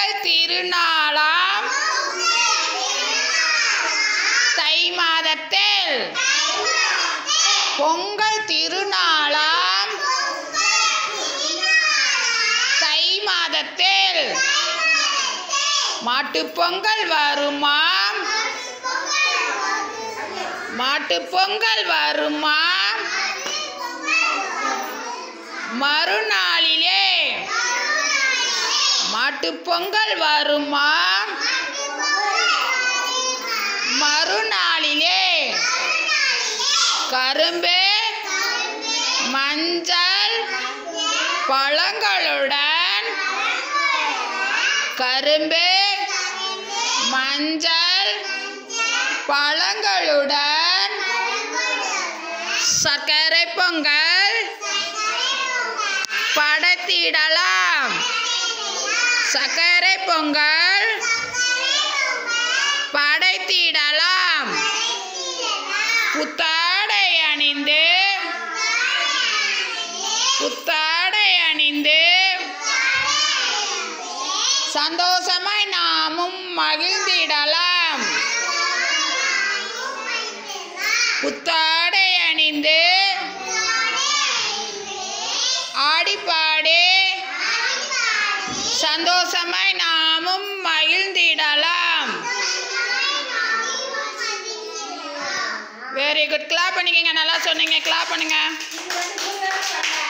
பொங்கல் திருநாளாம் தை மாதத்தில் பொங்கல் திருநாளாம் தை மாதத்தில் மாட்டுப் பொங்கல் வருமாம் மாட்டுப் பொங்கல் வருமாம் மறுநாளிலே மாட்டுப் பொங்கல் வருமாம் மறுநாளிலே கரும்பு மஞ்சள் பழங்களுடன் கரும்பு மஞ்சள் பழங்களுடன் சர்க்கரை பொங்கல் படைத்திடலாம் சர்க்கரை பொங்கல் படைத்திடலாம் புத்தாடை அணிந்து புத்தாடை அணிந்து சந்தோஷமாய் நாமும் மகிழ்ந்திடலாம் புத்தாடை அணிந்து ஆடிப்பாடி சந்தோஷமாய் நாமும் மகிழ்ந்திடலாம் வெரி குட் கிளாப் பண்ணிக்கங்க நல்லா சொன்னீங்க கிளாப் பண்ணுங்க